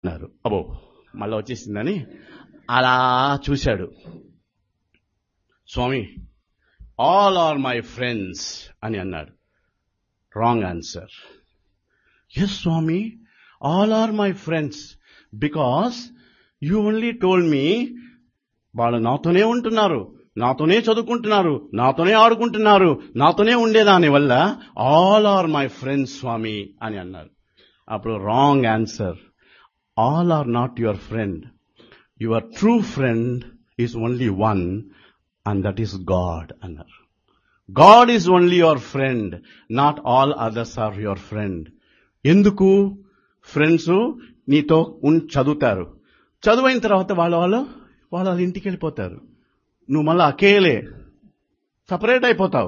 అన్నారు అబో మళ్ళా వచ్చేసిందని అలా చూశాడు Swami all are my friends అని అన్నాడు wrong answer yes Swami all are my friends because you only told me వాళ్ళు నాతోనే ఉంటున్నారు నాతోనే చదువుకుంటున్నారు నాతోనే ఆడుకుంటున్నారు నాతోనే ఉండేదాని వల్ల all are my friends Swami అని అన్నారు అప్పుడు wrong answer all are not your friend your true friend is only one and that is God అన్నారు God is only your friend not all others are your friend ఎందుకు friends నీతో ఉన్ చదువుతారు చదువైన తర్వాత వాళ్ళ వాళ్ళు వాళ్ళ వాళ్ళ ఇంటికి వెళ్ళిపోతారు నువ్వు మళ్ళీ అకేలే సపరేట్ అయిపోతావు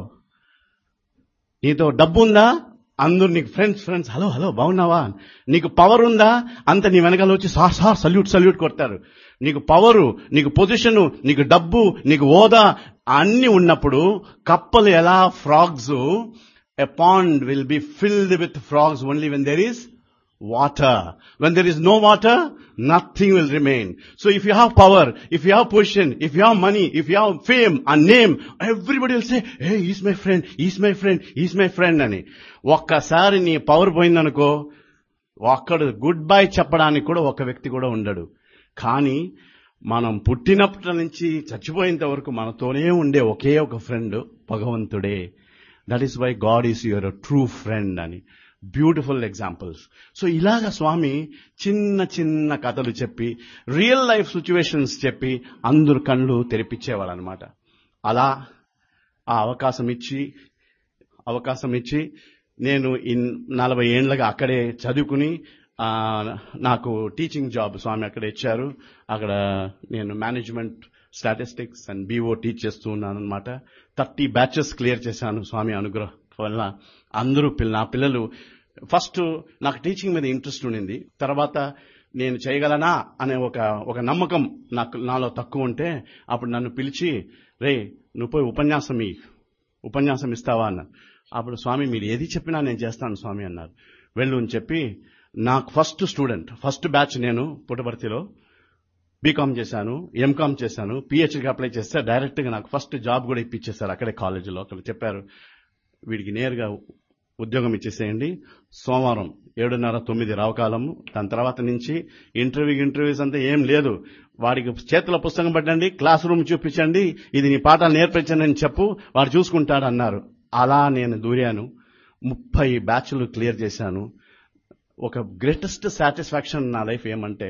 నీతో డబ్బు ఉందా అందరు నీకు ఫ్రెండ్స్ ఫ్రెండ్స్ హలో హలో బాగున్నావా నీకు పవర్ ఉందా అంత నీ వెనకాల వచ్చి సార్ సార్ సల్యూట్ సల్యూట్ కొడతారు నీకు పవరు నీకు పొజిషను నీకు డబ్బు నీకు హోదా అన్ని ఉన్నప్పుడు కప్పలు ఎలా frogs a pond will be filled with frogs only when there is water. When there is no water, nothing will remain. So if you have power, if you have position, if you have money, if you have fame and name, everybody will say, hey, he's my friend, he's my friend, he's my friend అని ఒక్కసారి నీ power పోయిందనుకో ఒక్కడు good bye చెప్పడానికి కూడా ఒక వ్యక్తి కూడా ఉండడు కానీ మనం పుట్టినప్పటి నుంచి చచ్చిపోయేంత వరకు మనతోనే ఉండే ఒకే ఒక ఫ్రెండ్ భగవంతుడే that is why God is your true friend అని బ్యూటిఫుల్ ఎగ్జాంపుల్స్ సో ఇలాగ స్వామి చిన్న చిన్న కథలు చెప్పి రియల్ లైఫ్ సిచ్యువేషన్స్ చెప్పి అందరు కళ్ళు తెరిపించేవాళ్ళు అనమాట అలా ఆ అవకాశం ఇచ్చి అవకాశం ఇచ్చి నేను ఇన్ నలభై ఏండ్లుగా అక్కడే చదువుకుని ఆ, నాకు టీచింగ్ జాబ్ స్వామి అక్కడ ఇచ్చారు అక్కడ నేను management statistics and BO teach చేస్తూ ఉన్నాను అనమాట థర్టీ బ్యాచెస్ క్లియర్ చేశాను స్వామి అనుగ్రహం వల్ల అందరూ పిల్ల నా పిల్లలు ఫస్ట్ నాకు టీచింగ్ మీద ఇంట్రెస్ట్ ఉండింది తర్వాత నేను చేయగలనా అనే ఒక ఒక నమ్మకం నాకు నాలో తక్కువ ఉంటే అప్పుడు నన్ను పిలిచి రే నువ్వు పోయి ఉపన్యాసం ఈ ఉపన్యాసం ఇస్తావా అన్నారు అప్పుడు స్వామి మీరు ఏది చెప్పినా నేను చేస్తాను స్వామి అన్నారు వెళ్ళు అని చెప్పి నాకు ఫస్ట్ స్టూడెంట్ ఫస్ట్ బ్యాచ్ నేను పుట్టపర్తిలో బీకామ్ చేశాను ఎంకామ్ చేశాను పిహెచ్డికి అప్లై చేస్తే డైరెక్ట్ గా నాకు ఫస్ట్ జాబ్ కూడా ఇప్పించేశారు అక్కడే కాలేజీలో అక్కడ చెప్పారు వీడికి నేరుగా ఉద్యోగం ఇచ్చేసేయండి సోమవారం ఏడున్నర తొమ్మిది రావకాలము దాని తర్వాత నుంచి ఇంటర్వ్యూ ఇంటర్వ్యూస్ అంతా ఏం లేదు వాడికి చేతిలో పుస్తకం పట్టండి క్లాస్ రూమ్ చూపించండి ఇది నీ పాఠాలు నేర్పించండి అని చెప్పు వాడు చూసుకుంటాడు అన్నారు అలా నేను దూరాను ముప్పై బ్యాచ్లు క్లియర్ చేశాను ఒక గ్రేటెస్ట్ సాటిస్ఫాక్షన్ నా లైఫ్ ఏమంటే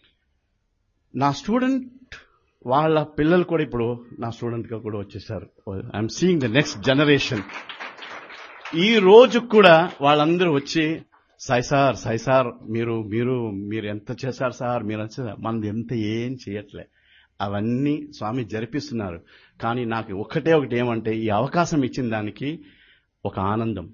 నా స్టూడెంట్ వాళ్ళ పిల్లలు కూడా ఇప్పుడు నా స్టూడెంట్ గా కూడా వచ్చేసారు I'm seeing the next generation ఈ రోజు కూడా వాళ్ళందరూ వచ్చి సాయి సార్ సాయి సార్ మీరు మీరు మీరు ఎంత చేశారు సార్ మీరు ఎంత మనది ఎంత ఏం చేయట్లే అవన్నీ స్వామి జరిపిస్తున్నారు కానీ నాకు ఒకటే ఒకటి ఏమంటే ఈ అవకాశం ఇచ్చిన దానికి ఒక ఆనందం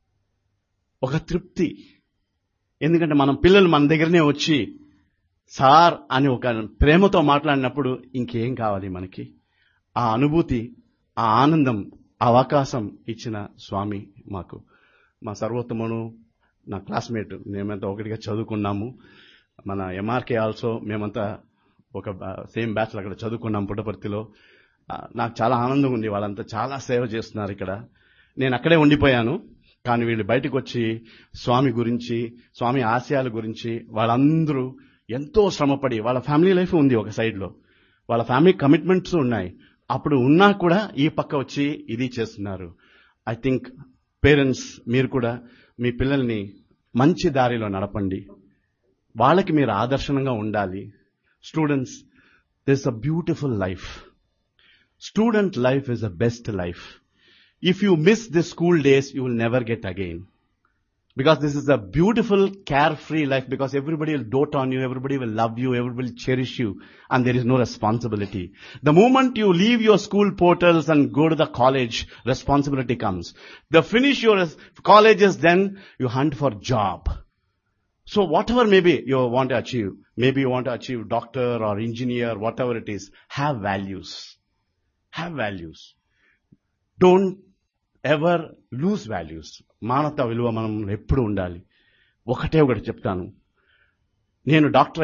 ఒక తృప్తి ఎందుకంటే మనం పిల్లలు మన దగ్గరనే వచ్చి సార్ అని ఒక ప్రేమతో మాట్లాడినప్పుడు ఇంకేం కావాలి మనకి ఆ అనుభూతి ఆ ఆనందం ఆ అవకాశం ఇచ్చిన స్వామి మాకు మా సర్వోత్తమును నా క్లాస్మేట్ మేమంతా ఒకటిగా చదువుకున్నాము మన ఎంఆర్కే ఆల్సో మేమంతా ఒక సేమ్ బ్యాచ్లో అక్కడ చదువుకున్నాం పుట్టపర్తిలో ఆ, నాకు చాలా ఆనందంగా ఉంది వాళ్ళంతా చాలా సేవ చేస్తున్నారు ఇక్కడ నేను అక్కడే ఉండిపోయాను కానీ వీళ్ళు బయటకు వచ్చి స్వామి గురించి స్వామి ఆశయాల గురించి వాళ్ళందరూ ఎంతో శ్రమపడి వాళ్ళ ఫ్యామిలీ లైఫ్ ఉంది ఒక సైడ్లో వాళ్ళ ఫ్యామిలీ కమిట్మెంట్స్ ఉన్నాయి అప్పుడు ఉన్నా కూడా ఈ పక్క వచ్చి ఇది చేస్తున్నారు ఐ థింక్ పేరెంట్స్ మీరు కూడా మీ పిల్లల్ని మంచి దారిలో నడపండి వాళ్ళకి మీరు ఆదర్శనంగా ఉండాలి students this a beautiful life student life is a best life if you miss the school days, you will never get again. Because this is a beautiful, carefree life because everybody will dote on you, everybody will love you, everybody will cherish you, and there is no responsibility. The moment you leave your school portals and go to the college, responsibility comes. The finish your colleges, then you hunt for job. So whatever maybe you want to achieve, maybe you want to achieve doctor or engineer, whatever it is, have values. Have values. Don't ever lose values మానవత విలువ మనం ఎప్పుడు ఉండాలి ఒకటే ఒకటి చెప్తాను నేను doctor